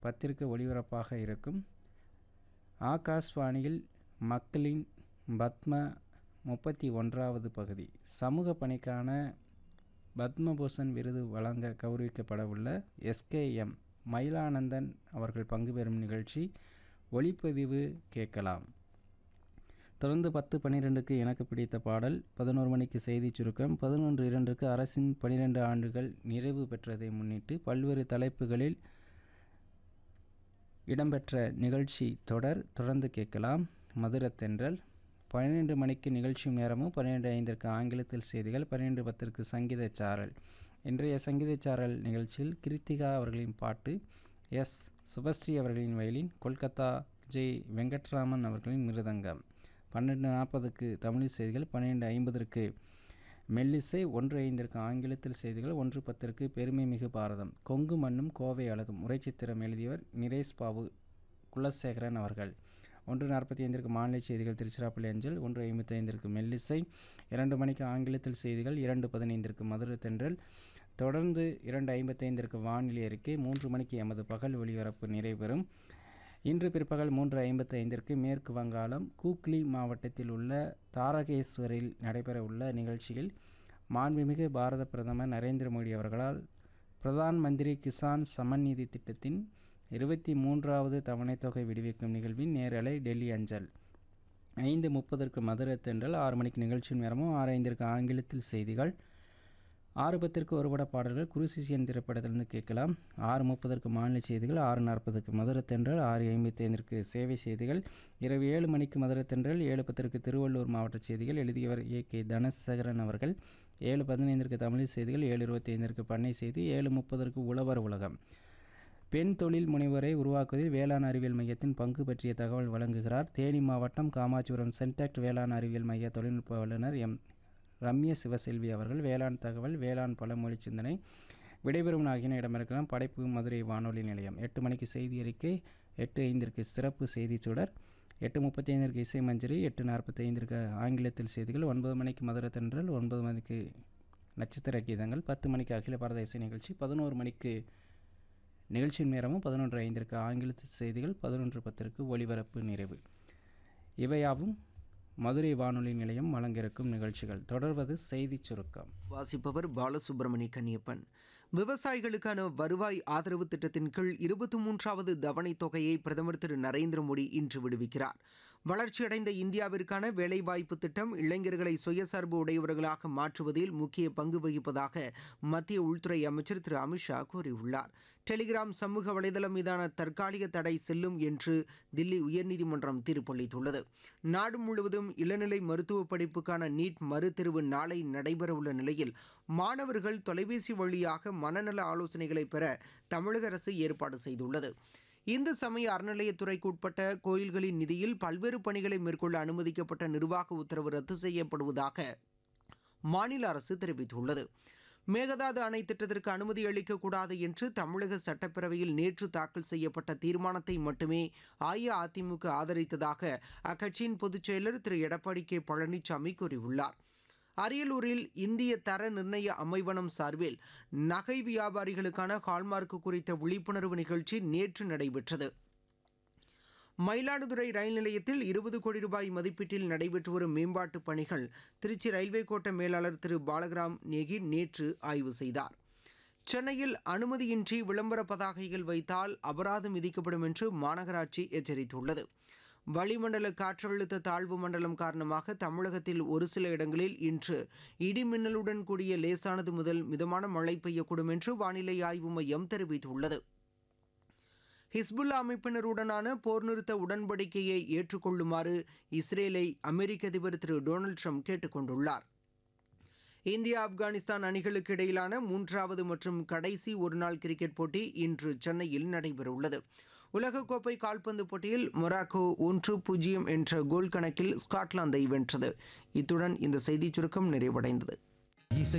பத்திற்கு ஒளிபரப்பாக இருக்கும் ஆகாஷ்வாணியில் மக்களின் பத்ம முப்பத்தி ஒன்றாவது பகுதி சமூக பணிக்கான பத்மபூஷன் விருது வழங்க கௌரவிக்கப்படவுள்ள எஸ்கேஎம் மயிலானந்தன் அவர்கள் பங்கு பெறும் நிகழ்ச்சி ஒளிப்பதிவு கேட்கலாம் தொடர்ந்து பத்து பன்னிரெண்டுக்கு எனக்கு பிடித்த பாடல் பதினோரு மணிக்கு செய்தி சுருக்கம் பதினொன்று இரண்டுக்கு அரசின் பனிரெண்டு ஆண்டுகள் நிறைவு பெற்றதை முன்னிட்டு பல்வேறு தலைப்புகளில் இடம்பெற்ற நிகழ்ச்சி தொடர் தொடர்ந்து கேட்கலாம் மதுரத்தென்றல் பன்னிரெண்டு மணிக்கு நிகழ்ச்சி நேரமும் பன்னிரெண்டு ஐந்திற்கு ஆங்கிலத்தில் செய்திகள் பன்னிரெண்டு பத்திற்கு சங்கீத சாரல் இன்றைய சங்கீத சாரல் நிகழ்ச்சியில் கிருத்திகா அவர்களின் பாட்டு எஸ் சுபஸ்ரீ அவர்களின் வயலின் கொல்கத்தா ஜே வெங்கட்ராமன் அவர்களின் மிருதங்கம் பன்னெண்டு நாற்பதுக்கு தமிழ் செய்திகள் பன்னிரெண்டு ஐம்பதற்கு மெல்லிசை ஒன்று ஐந்திற்கு ஆங்கிலத்தில் செய்திகள் ஒன்று பத்திற்கு பெருமை மிகு பாரதம் கொங்கு மண்ணும் கோவை அழகும் உரைச்சித்திரம் எழுதியவர் நிரேஷ் பாபு குலசேகரன் அவர்கள் ஒன்று நாற்பத்தி ஐந்திற்கு மாநில செய்திகள் திருச்சிராப்பள்ளி அஞ்சல் ஒன்று ஐம்பத்தி ஐந்திற்கு மெல்லிசை இரண்டு மணிக்கு ஆங்கிலத்தில் செய்திகள் இரண்டு பதினைந்திற்கு மதுரை தென்றல் தொடர்ந்து இரண்டு ஐம்பத்தைந்திற்கு வானிலை அறிக்கை மூன்று மணிக்கு எமது பகல் ஒளிபரப்பு நிறைவேறும் இன்று பிற்பகல் மூன்று ஐம்பத்தி ஐந்திற்கு மேற்கு வங்காளம் கூக்லி மாவட்டத்தில் உள்ள தாரகேஸ்வரில் நடைபெறவுள்ள நிகழ்ச்சியில் மாண்புமிகு பாரத பிரதமர் நரேந்திர மோடி அவர்களால் பிரதான் மந்திரி கிசான் சமன் நிதி திட்டத்தின் இருபத்தி மூன்றாவது தவணைத் தொகை விடுவிக்கும் நிகழ்வின் நேரலை டெல்லி அஞ்சல் ஐந்து முப்பதற்கு மதுரை தென்றல் ஆறு மணிக்கு நிகழ்ச்சி நேரமும் ஆறு ஐந்திற்கு ஆங்கிலத்தில் செய்திகள் ஆறு பத்திற்கு ஒருபட பாடல்கள் குருசிசியன் திரைப்படத்திலிருந்து கேட்கலாம் ஆறு முப்பதற்கு மாநில செய்திகள் ஆறு நாற்பதுக்கு மதுரை தென்றல் ஆறு ஐம்பத்தி ஐந்திற்கு சேவை செய்திகள் இரவு ஏழு மணிக்கு மதுரை தென்றல் ஏழு பத்திற்கு திருவள்ளூர் மாவட்ட செய்திகள் எழுதியவர் ஏ கே தனசேகரன் அவர்கள் ஏழு பதினைந்திற்கு தமிழ் செய்திகள் ஏழு இருபத்தி ஐந்திற்கு பண்ணை செய்தி ஏழு முப்பதற்கு உழவர் உலகம் பெண் தொழில் முனைவரை உருவாக்குவதில் வேளாண் அறிவியல் மையத்தின் பங்கு பற்றிய தகவல் வழங்குகிறார் தேனி மாவட்டம் காமாட்சிபுரம் சென்டாக்ட் வேளாண் அறிவியல் மைய தொழில்நுட்ப வல்லுநர் எம் ரம்ய சிவசெல்வி அவர்கள் வேளாண் தகவல் வேளாண் பழமொழி சிந்தனை விடைபெறும் ஆகியன இடமிருக்கலாம் படைப்பு மதுரை வானொலி நிலையம் எட்டு மணிக்கு செய்தி அறிக்கை எட்டு ஐந்திற்கு சிறப்பு செய்தி சுடர் எட்டு முப்பத்தி ஐந்திற்கு இசை மஞ்சரி எட்டு நாற்பத்தி ஐந்திற்கு ஆங்கிலத்தில் செய்திகள் ஒன்பது மணிக்கு மதுரை தென்றல் ஒன்பது மணிக்கு நட்சத்திர கீதங்கள் பத்து மணிக்கு அகில பாரத இசை நிகழ்ச்சி பதினோரு மணிக்கு நிகழ்ச்சியின் நேரமும் பதினொன்று ஐந்திற்கு ஆங்கிலத்தில் செய்திகள் பதினொன்று பத்திற்கு ஒளிபரப்பு நிறைவு இவையாவும் மதுரை வானொலி நிலையம் வழங்கியிருக்கும் நிகழ்ச்சிகள் தொடர்வது செய்திச் சுருக்கம் வாசிப்பவர் பாலசுப்ரமணி கன்னியப்பன் விவசாயிகளுக்கான வருவாய் ஆதரவு திட்டத்தின் கீழ் இருபத்தி மூன்றாவது தவணை தொகையை பிரதமர் திரு நரேந்திர மோடி இன்று விடுவிக்கிறார் வளர்ச்சியடைந்த இந்தியாவிற்கான வேலைவாய்ப்பு திட்டம் இளைஞர்களை சுயசார்பு உடையவர்களாக மாற்றுவதில் முக்கிய பங்கு வகிப்பதாக மத்திய உள்துறை அமைச்சர் திரு அமித்ஷா கூறியுள்ளார் டெலிகிராம் சமூக வலைதளம் மீதான தற்காலிக தடை செல்லும் என்று தில்லி உயர்நீதிமன்றம் தீர்ப்பளித்துள்ளது நாடு முழுவதும் இளநிலை மருத்துவ படிப்புக்கான நீட் மறுதெருவு நாளை நடைபெறவுள்ள நிலையில் மாணவர்கள் தொலைபேசி வழியாக மனநல ஆலோசனைகளை பெற தமிழக அரசு ஏற்பாடு செய்துள்ளது இந்து சமய அறநிலையத்துறைக்கு உட்பட்ட கோயில்களின் நிதியில் பல்வேறு பணிகளை மேற்கொள்ள அனுமதிக்கப்பட்ட நிர்வாக உத்தரவு ரத்து செய்யப்படுவதாக மாநில அரசு தெரிவித்துள்ளது மேகதாது அணை திட்டத்திற்கு அனுமதி அளிக்கக்கூடாது என்று தமிழக சட்டப்பேரவையில் நேற்று தாக்கல் செய்யப்பட்ட தீர்மானத்தை மட்டுமே அஇஅதிமுக ஆதரித்ததாக அக்கட்சியின் பொதுச் செயலர் திரு எடப்பாடி கே பழனிசாமி கூறியுள்ளார் அரியலூரில் இந்திய தர நிர்ணய அமைவனம் சார்பில் நகை வியாபாரிகளுக்கான ஹால்மார்க் குறித்த விழிப்புணர்வு நிகழ்ச்சி நேற்று நடைபெற்றது மயிலாடுதுறை ரயில் நிலையத்தில் இருபது கோடி ரூபாய் மதிப்பீட்டில் நடைபெற்று வரும் மேம்பாட்டு பணிகள் திருச்சி ரயில்வே கோட்ட மேலாளர் திரு பாலகிராம் நேகி நேற்று ஆய்வு செய்தார் சென்னையில் அனுமதியின்றி விளம்பர பதாகைகள் வைத்தால் அபராதம் விதிக்கப்படும் என்று மாநகராட்சி எச்சரித்துள்ளது வளிமண்டல காற்றழுத்த தாழ்வு மண்டலம் காரணமாக தமிழகத்தில் ஒரு சில இடங்களில் இன்று இடி மின்னலுடன் கூடிய லேசானது முதல் மிதமான மழை பெய்யக்கூடும் என்று வானிலை ஆய்வு மையம் தெரிவித்துள்ளது ஹிஸ்புல்லா அமைப்பினருடனான போர் நிறுத்த உடன்படிக்கையை ஏற்றுக்கொள்ளுமாறு இஸ்ரேலை அமெரிக்க அதிபர் திரு டொனால்டு ட்ரம்ப் கேட்டுக் கொண்டுள்ளார் இந்தியா ஆப்கானிஸ்தான் அணிகளுக்கு இடையிலான மூன்றாவது மற்றும் கடைசி ஒருநாள் கிரிக்கெட் போட்டி இன்று சென்னையில் நடைபெறவுள்ளது உலகக்கோப்பை கால்பந்து போட்டியில் மொராக்கோ ஒன்று பூஜ்ஜியம் என்ற கோல் கணக்கில் ஸ்காட்லாந்தை வென்றது இத்துடன் இந்த செய்திச் சுருக்கம் நிறைவடைந்தது இசை